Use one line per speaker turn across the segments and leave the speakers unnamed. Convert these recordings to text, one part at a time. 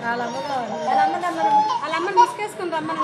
వాళ్ళ అమ్మ కావాలి
వాళ్ళ అమ్మని రమ్మను. వాళ్ళ అమ్మని ముసుకేసుకుని రమ్మను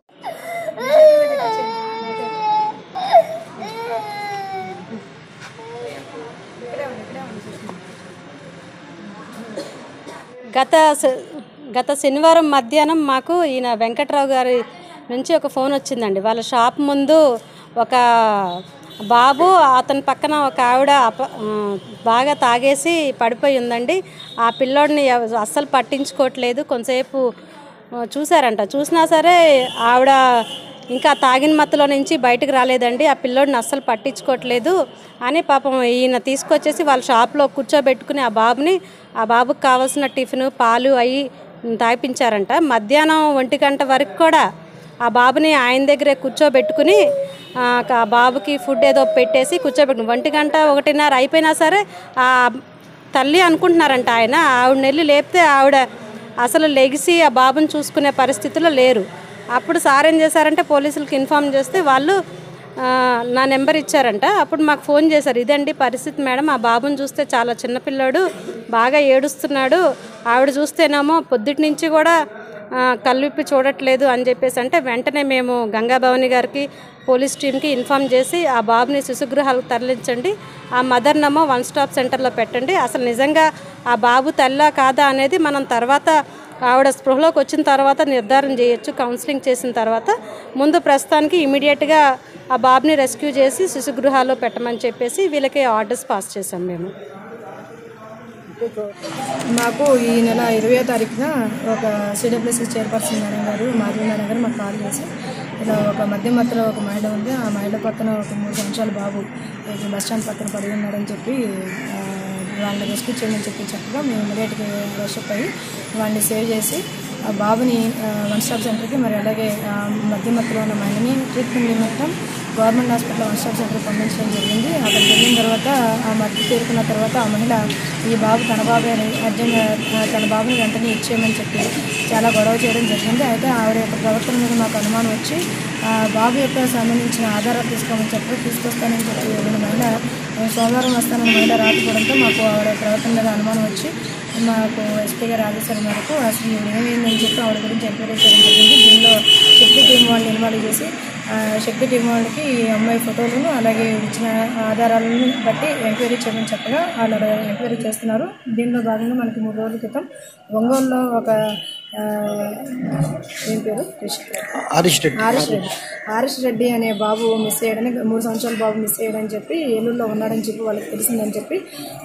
గత శ- గత శనివారం మధ్యాహ్నం మాకు ఈయన వెంకట్రావు గారి నుంచి ఒక ఫోన్ వచ్చిందండి వాళ్ళ షాప్ ముందు ఒక బాబు అతని పక్కన ఒక ఆవిడ అప ఆ, బాగా తాగేసి పడిపోయి ఉందండి ఆ పిల్లోడిని ఎవ- అస్సలు పట్టించుకోవట్లేదు కొంతసేపు ఆ, చూశారంట చూసినా సరే ఆవిడ ఇంకా తాగిన మత్తులో నుంచి బయటకు రాలేదండి ఆ పిల్లోడిని అస్సలు పట్టించుకోవట్లేదు అని పాపం ఈయన తీసుకొచ్చేసి వాళ్ళ షాప్లో కూర్చోబెట్టుకుని ఆ బాబుని ఆ బాబుకి కావాల్సిన టిఫిన్ పాలు అవి తాగిపించారంట మధ్యాహ్నం ఒంటి గంట వరకు కూడా ఆ బాబుని ఆయన దగ్గరే కూర్చోబెట్టుకుని ఆ, ఆ బాబుకి ఫుడ్ ఏదో పెట్టేసి కూర్చోబెట్టుకుని ఒంటి గంట ఒకటిన్నర అయిపోయినా సరే ఆ తల్లి అనుకుంటున్నారంట ఆయన ఆవిడ నెల్లి లేపితే ఆవిడ అసలు లెగిసి ఆ బాబుని చూసుకునే పరిస్థితిలో లేరు అప్పుడు సార్ ఏం చేశారంటే పోలీసులకు ఇన్ఫామ్ చేస్తే వాళ్ళు ఆ, నా నెంబర్ ఇచ్చారంట అప్పుడు మాకు ఫోన్ చేశారు ఇదండి పరిస్థితి మేడం ఆ బాబుని చూస్తే చాలా చిన్నపిల్లాడు బాగా ఏడుస్తున్నాడు ఆవిడ చూస్తేనేమో పొద్దుటి నుంచి కూడా ఆ, కళ్ళు విప్పి చూడట్లేదు అని చెప్పేసి అంటే వెంటనే మేము గంగా భవాని గారికి పోలీస్ టీంకి ఇన్ఫామ్ చేసి ఆ బాబుని శిశుగృహాలకు తరలించండి ఆ మదర్నమో వన్ స్టాప్ సెంటర్లో పెట్టండి అసలు నిజంగా ఆ బాబు తల్లా కాదా అనేది మనం తర్వాత ఆవిడ స్పృహలోకి వచ్చిన తర్వాత నిర్ధారణ చేయొచ్చు కౌన్సిలింగ్ చేసిన తర్వాత ముందు ప్రస్తుతానికి ఇమీడియట్గా ఆ బాబుని రెస్క్యూ చేసి శిశుగృహాల్లో పెట్టమని చెప్పేసి వీళ్ళకి ఆర్డర్స్ పాస్ చేసాం మేము
మాకు ఈ నెల ఇరవై తారీఖున ఒక సిడబ్ల్యూసీ చైర్పర్సన్ మేడం గారు మాధవి మేడం గారు మాకు కాల్ చేసి ఇలా ఒక మధ్యమత్తులో ఒక మహిళ ఉంది ఆ మహిళ పక్కన ఒక మూడు సంవత్సరాల బాబు ఇక్కడ బస్ స్టాండ్ పక్కన పడి ఉన్నాడని చెప్పి ఆ, వాళ్ళని రెస్క్యూ చేయమని చెప్పి చెప్పగా మేము ఇమీడియట్గా రషప్ అయ్యి వాళ్ళని సేవ్ చేసి ఆ బాబుని ఆ, వన్ స్టాప్ సెంటర్కి మరి అలాగే ఆ, మధ్యమత్తులో ఉన్న మహిళని ట్రీట్మెంట్ నిమిత్తం గవర్నమెంట్ హాస్పిటల్ వన్ స్టాప్ సెంటర్కి పంపించడం జరిగింది అక్కడికి వెళ్ళిన తర్వాత ఆ మట్టి చేరుకున్న తర్వాత ఆ మహిళ ఈ బాబు తన బాబే అని అర్జెంట్ ఆ, తన బాబుని వెంటనే ఇచ్చేయమని చెప్పి చాలా గొడవ చేయడం జరిగింది అయితే ఆవిడ యొక్క ప్రవర్తన మీద మాకు అనుమానం వచ్చి ఆ బాబు యొక్క సంబంధించిన ఆధారాలు తీసుకోమని చెప్పి తీసుకొస్తానని చెప్పి వెళ్ళిన మహిళ "నేను సోమవారం వస్తానని మహిళ రాకపోవడంతో మాకు ఆవిడ ప్రవర్తన మీద అనుమానం వచ్చి మాకు ఎస్పీ గారి ఆదేశాల మేరకు అసలు ఏమైందని చెప్పి ఆవిడ గురించి ఎంక్వైరీ చేయడం జరిగింది దీనిలో శక్తి టీం వాళ్ళని ఇన్వాల్వ్ చేసి ఆ, శక్తి టీం వాళ్ళకి ఈ అమ్మాయి ఫోటోలను అలాగే ఇచ్చిన ఆధారాలను బట్టి ఎంక్వైరీ చేయమని చెప్పగా వాళ్ళు ఎంక్వైరీ చేస్తున్నారు దీనిలో భాగంగా మనకి మూడు రోజుల క్రితం ఒంగోలులో ఒక ఆ, ఏం పేరు
హరీష్ రెడ్డి
ఆరిష్ రెడ్డి ఆరిష్ రెడ్డి అనే బాబు మిస్ అయ్యాడని మూడు సంవత్సరాల బాబు మిస్ అయ్యాడని చెప్పి ఏలూరులో ఉన్నాడని చెప్పి వాళ్ళకి తెలిసిందని చెప్పి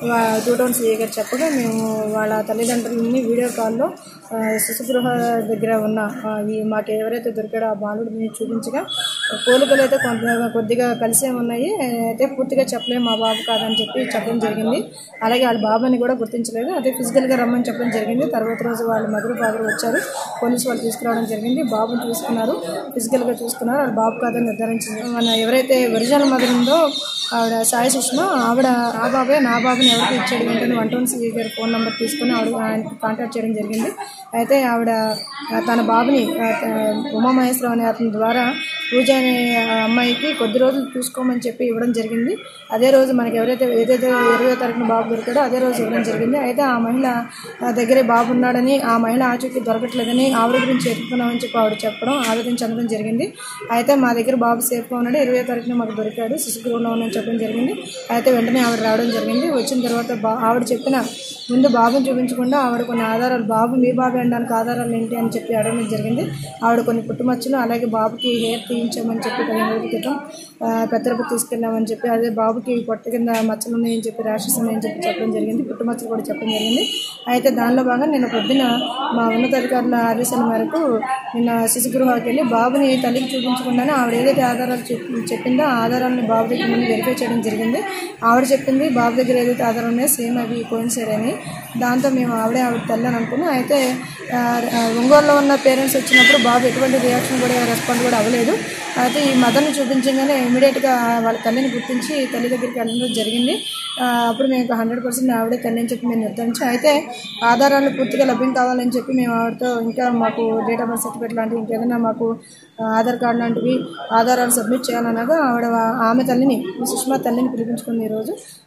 టూ టౌన్ సీఏ గారు చెప్పగా మేము వాళ్ళ తల్లిదండ్రులని వీడియో కాల్లో ఆ, శిశుగృహ దగ్గర ఉన్న ఆ, ఈ మాకు ఎవరైతే దొరికాడో ఆ బాలుడిని చూపించగా పోలికలు అయితే కొంత కొద్దిగా కలిసే ఉన్నాయి అయితే పూర్తిగా చెప్పలేము మా బాబు కాదని చెప్పి చెప్పడం జరిగింది అలాగే వాళ్ళ బాబుని కూడా గుర్తించలేదు అదే ఫిజికల్గా రమ్మని చెప్పడం జరిగింది తర్వాత రోజు వాళ్ళ మదర్ ఫాదర్ వచ్చారు పోలీసు వాళ్ళు తీసుకురావడం జరిగింది బాబుని చూసుకున్నారు ఫిజికల్గా చూసుకున్నారు వాళ్ళ బాబు కాదని నిర్ధారించింది మన ఎవరైతే ఒరిజినల్ మదర్ ఉందో ఆవిడ సాయి సుష్మ ఆవిడ ఆ బాబే నా బాబుని ఎవరికి ఇచ్చాడు వెంటనే వన్ టౌన్ సిఈ గారి ఫోన్ నెంబర్ తీసుకుని ఆవిడ ఆయనకి కాంటాక్ట్ చేయడం జరిగింది అయితే ఆవిడ ఆ, తన బాబుని ఆ, త- ఉమామహేశ్వరరావు అనే అతని ద్వారా పూజ అనే ఆ అమ్మాయికి కొద్ది రోజులు చూసుకోమని చెప్పి ఇవ్వడం జరిగింది అదే రోజు మనకి ఎవరైతే ఏదైతే ఇరవై తారీఖున బాబు దొరికాడో అదే రోజు ఇవ్వడం జరిగింది అయితే ఆ మహిళ ఆ, దగ్గరే బాబు ఉన్నాడని ఆ మహిళ ఆచూకీ దొరకట్లేదని ఆవిడ గురించి ఎత్తుకున్నామని చెప్పి ఆవిడ చెప్పడం ఆవేదన చెందడం జరిగింది అయితే మా దగ్గర బాబు సేఫ్గా ఉన్నాడు ఇరవై తారీఖున మాకు దొరికాడు శిశుగృహంలో ఉన్నాడని చెప్పడం జరిగింది అయితే వెంటనే ఆవిడ రావడం జరిగింది వచ్చిన తర్వాత బా ఆవిడ చెప్పిన ముందు బాబుని చూపించకుండా ఆవిడ కొన్ని ఆధారాలు బాబు మీ బాబు అనడానికి ఆధారాలు ఏంటి అని చెప్పి అడగడం జరిగింది ఆవిడ కొన్ని పుట్టుమచ్చలు అలాగే బాబుకి హెయిర్ తీయించామని చెప్పి పదిహేను రోజుల క్రితం ఆ, పెద్దరపు తీసుకెళ్ళామని చెప్పి అదే బాబుకి పొట్ట కింద మచ్చలు ఉన్నాయని చెప్పి ర్యాషెస్ ఉన్నాయని చెప్పి చెప్పడం జరిగింది పుట్టుమచ్చలు కూడా చెప్పడం జరిగింది అయితే దానిలో భాగంగా నిన్న పొద్దున మా ఉన్నతాధికారుల ఆదేశాల మేరకు నిన్న శిశుగృహానికి వెళ్ళి బాబుని తల్లికి చూపించకుండానే ఆవిడ ఏదైతే ఆధారాలు చెప్- చెప్పిందో ఆ ఆధారాలను బాబు దగ్గర నుండి వెరిఫై చేయడం జరిగింది ఆవిడ చెప్పింది బాబు దగ్గర ఏదైతే ఆధారం ఉన్నాయో సేమ్ అవి కోయిన్సైడ్ అని దాంతో మేము ఆవిడే ఆవిడ తల్లి అని అనుకున్నాం అయితే ఆ, ఆ, ఒంగోలులో ఉన్న పేరెంట్స్ వచ్చినప్పుడు బాబు ఎటువంటి రియాక్షన్ కూడా రెస్పాండ్ కూడా అవ్వలేదు అయితే ఈ మదర్ని చూపించగానే ఇమీడియట్గా వాళ్ళ తల్లిని గుర్తించి తల్లి దగ్గరికి వెళ్ళడం జరిగింది ఆ, అప్పుడు మేము హండ్రెడ్ పర్సెంట్ ఆవిడే తల్లి అని చెప్పి మేము నిర్ధారించి అయితే ఆధారాలు పూర్తిగా లభ్యం కావాలని చెప్పి మేము ఆవిడతో ఇంకా మాకు డేట్ ఆఫ్ బర్త్ సర్టిఫికేట్ లాంటివి ఇంకేదైనా మాకు ఆ, ఆధార్ కార్డు లాంటివి ఆధారాలు సబ్మిట్ చేయాలనగా ఆవిడ వా- ఆమె తల్లిని సుష్మా తల్లిని పిలిపించుకుంది ఈరోజు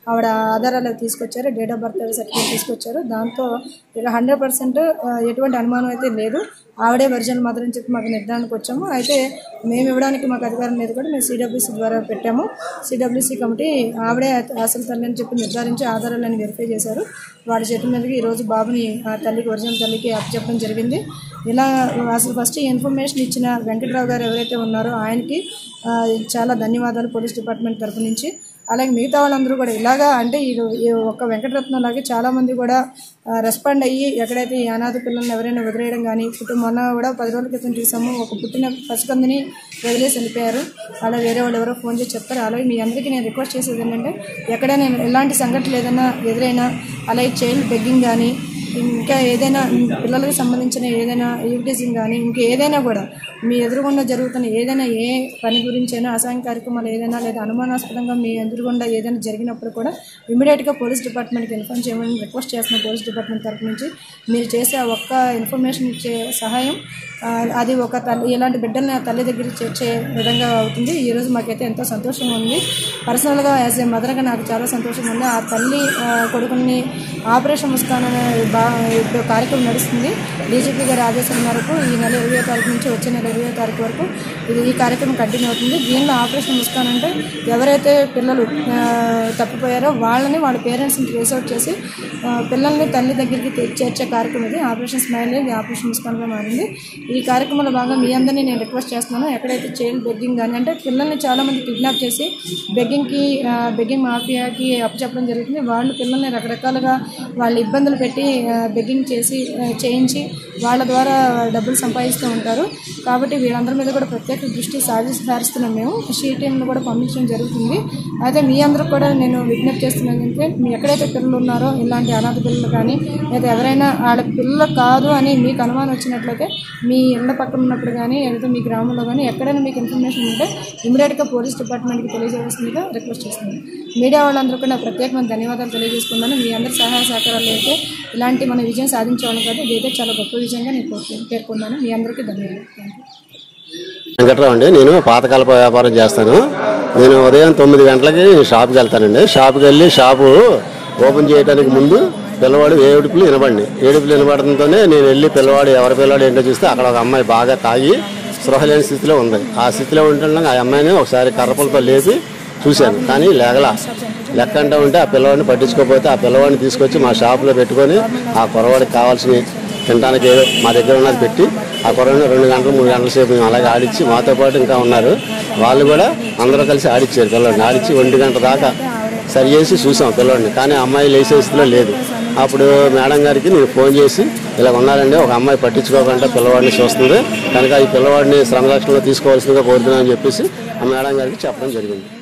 ఆవిడ ఆధారాలు తీసుకొచ్చారు డేట్ ఆఫ్ బర్త్ సర్టిఫికేట్ తీసుకొచ్చారు దాంతో ఇక హండ్రెడ్ పర్సెంట్ ఎటువంటి అనుమానం అయితే లేదు ఆవిడే ఒరిజినల్ మదర్ అని చెప్పి మాకు నిర్ధారణకు వచ్చాము అయితే మేము ఇవ్వడానికి మాకు అధికారం లేదు కూడా మేము సిడబ్ల్యూసీ ద్వారా పెట్టాము సిడబ్ల్యూసీ కమిటీ ఆవిడే అసలు తల్లి అని చెప్పి నిర్ధారించి ఆధారాలను వెరిఫై చేశారు వాళ్ళ చేతుల మీదకి ఈరోజు బాబుని ఆ తల్లికి ఒరిజినల్ తల్లికి అప్పచెప్పడం జరిగింది ఇలా అసలు ఫస్ట్ ఈ ఇన్ఫర్మేషన్ ఇచ్చిన వెంకట్రావు గారు ఎవరైతే ఉన్నారో ఆయనకి ఆ, చాలా ధన్యవాదాలు పోలీస్ డిపార్ట్మెంట్ తరపు నుంచి అలాగే మిగతా వాళ్ళందరూ కూడా ఇలాగా అంటే ఈ ఈ ఒక్క వెంకటరత్నం లాగే చాలామంది కూడా రెస్పాండ్ అయ్యి ఎక్కడైతే ఈ అనాథ పిల్లల్ని ఎవరైనా వదిలేయడం కానీ ఇప్పుడు మొన్న కూడా పది రోజుల క్రితం చూసాము ఒక పుట్టిన పసికందుని వదిలేసి వెళ్ళిపోయారు అలా వేరే వాళ్ళు ఎవరో ఫోన్ చేసి చెప్తారు అలాగే మీ అందరికీ నేను రిక్వెస్ట్ చేసేది ఏంటంటే ఎక్కడైనా ఎలాంటి సంఘటనలు ఏదైనా ఎదురైనా అలాగే చైల్డ్ బెగ్గింగ్ కానీ ఇంకా ఏదైనా పిల్లలకు సంబంధించిన ఏదైనా ఈవిటీజింగ్ కానీ ఇంకా ఏదైనా కూడా మీ ఎదురుగుండా జరుగుతున్న ఏదైనా ఏ పని గురించైనా అసాయం కార్యక్రమాలు ఏదైనా లేదా అనుమానాస్పదంగా మీ ఎదురుగుండా ఏదైనా జరిగినప్పుడు కూడా ఇమీడియట్గా పోలీస్ డిపార్ట్మెంట్కి ఇన్ఫార్మ్ చేయమని రిక్వెస్ట్ చేస్తున్నాం పోలీస్ డిపార్ట్మెంట్ తరపు నుంచి మీరు చేసే ఆ ఒక్క ఇన్ఫర్మేషన్ ఇచ్చే సహాయం ఆ, అది ఒక తల్లి ఇలాంటి బిడ్డల్ని ఆ తల్లి దగ్గరికి చేర్చే విధంగా అవుతుంది ఈరోజు మాకైతే ఎంతో సంతోషంగా ఉంది పర్సనల్గా యాజ్ ఏ మదర్గా నాకు చాలా సంతోషంగా ఉంది ఆ తల్లి ఆ, కొడుకుని ఆపరేషన్ ముస్కాన్ అనే బా ఇప్పుడు కార్యక్రమం నడుస్తుంది డీజీపీ గారి ఆదేశం మేరకు ఈ నెల ఇరవై తారీఖు నుంచి వచ్చే నెల ఇరవై తారీఖు వరకు ఇది ఈ కార్యక్రమం కంటిన్యూ అవుతుంది దీనిలో ఆపరేషన్ ముస్కాన్ అంటే ఎవరైతే పిల్లలు ఆ, తప్పిపోయారో వాళ్ళని వాళ్ళ పేరెంట్స్ని ట్రేస్ అవుట్ చేసి ఆ, పిల్లల్ని తల్లి దగ్గరికి తె- చేర్చే కార్యక్రమం ఇది ఆపరేషన్ స్మైల్ ఇది ఆపరేషన్ ముస్కాన్గా మారింది ఈ కార్యక్రమంలో భాగంగా మీ అందరినీ నేను రిక్వెస్ట్ చేస్తున్నాను ఎక్కడైతే చైల్డ్ బెగ్గింగ్ కానీ అంటే పిల్లల్ని చాలామంది కిడ్నాప్ చేసి బెగ్గింగ్కి బెగ్గింగ్ మాఫియాకి అప్పచెప్పడం జరుగుతుంది వాళ్ళు పిల్లల్ని రకరకాలుగా వాళ్ళ ఇబ్బందులు పెట్టి బెగ్గింగ్ చేసి ఆ, చేయించి వాళ్ళ ద్వారా డబ్బులు సంపాదిస్తూ ఉంటారు కాబట్టి వీళ్ళందరి మీద కూడా ప్రత్యేక దృష్టి సాధి సారిస్తున్నాం మేము షీ టీంను కూడా పంపించడం జరుగుతుంది అయితే మీ అందరూ కూడా నేను విజ్ఞప్తి చేస్తున్నాను అంటే మీ ఎక్కడైతే పిల్లలు ఉన్నారో ఇలాంటి అనాథ పిల్లలు కానీ లేదా ఎవరైనా వాళ్ళ పిల్లలు కాదు అని మీకు అనుమానం వచ్చినట్లయితే మీ ఇళ్ళ పక్కన ఉన్నప్పుడు కానీ లేదా మీ గ్రామంలో కానీ ఎక్కడైనా మీకు ఇన్ఫర్మేషన్ ఉంటే ఇమీడియట్గా పోలీస్ డిపార్ట్మెంట్కి తెలియజేయాల్సిందిగా రిక్వెస్ట్ చేస్తున్నాను మీడియా వాళ్ళందరూ కూడా ప్రత్యేకమైన ధన్యవాదాలు తెలియజేసుకున్నాను మీ అందరి సహాయ సహకారాలు అయితే ఇలాంటి మన విజయం సాధించేవాళ్ళం కాదు ఇదైతే చాలా గొప్ప విజయంగా నేను పేర్కొ- పేర్కొన్నాను మీ అందరికీ ధన్యవాదాలు థ్యాంక్ యూ
వెంకట్రావు అండి నేను పాతకాలపు వ్యాపారం చేస్తాను నేను ఉదయం తొమ్మిది గంటలకి షాప్కి వెళ్తానండి షాప్కి వెళ్ళి షాపు ఓపెన్ చేయడానికి ముందు పిల్లవాడు ఏడుపులు వినబడి ఏడుపులు వినబడడంతోనే నేను వెళ్ళి పిల్లవాడు ఎవరి పిల్లవాడు ఏంటో చూస్తే అక్కడ ఒక అమ్మాయి బాగా తాగి స్పృహ లేని స్థితిలో ఉంది ఆ స్థితిలో ఉంటుండగా ఆ అమ్మాయిని ఒకసారి కర్రపులతో లేపి చూశాను కానీ లేగల లెక్క అంటూ ఉంటే ఆ పిల్లవాడిని పట్టించుకోకపోతే ఆ పిల్లవాడిని తీసుకొచ్చి మా షాపులో పెట్టుకొని ఆ కురవాడికి కావాల్సిన తినడానికి ఏదో మా దగ్గర ఉన్నది పెట్టి ఆ కుర్రని రెండు గంటలు మూడు గంటల సేపు మేము అలాగే ఆడిచ్చి మాతో పాటు ఇంకా ఉన్నారు వాళ్ళు కూడా అందరూ కలిసి ఆడిచ్చారు పిల్లవాడిని ఆడిచ్చి ఒంటి గంట దాకా సరి చేసి చూసాం పిల్లవాడిని కానీ ఆ అమ్మాయి లేచే స్థితిలో లేదు అప్పుడు మేడం గారికి నేను ఫోన్ చేసి ఇలా ఉన్నారండి ఒక అమ్మాయి పట్టించుకోకుండా పిల్లవాడిని చూస్తుంది కనుక ఈ పిల్లవాడిని శ్రమలక్షణలో తీసుకోవాల్సిందిగా కోరుతున్నానని చెప్పేసి ఆ మేడం గారికి చెప్పడం జరిగింది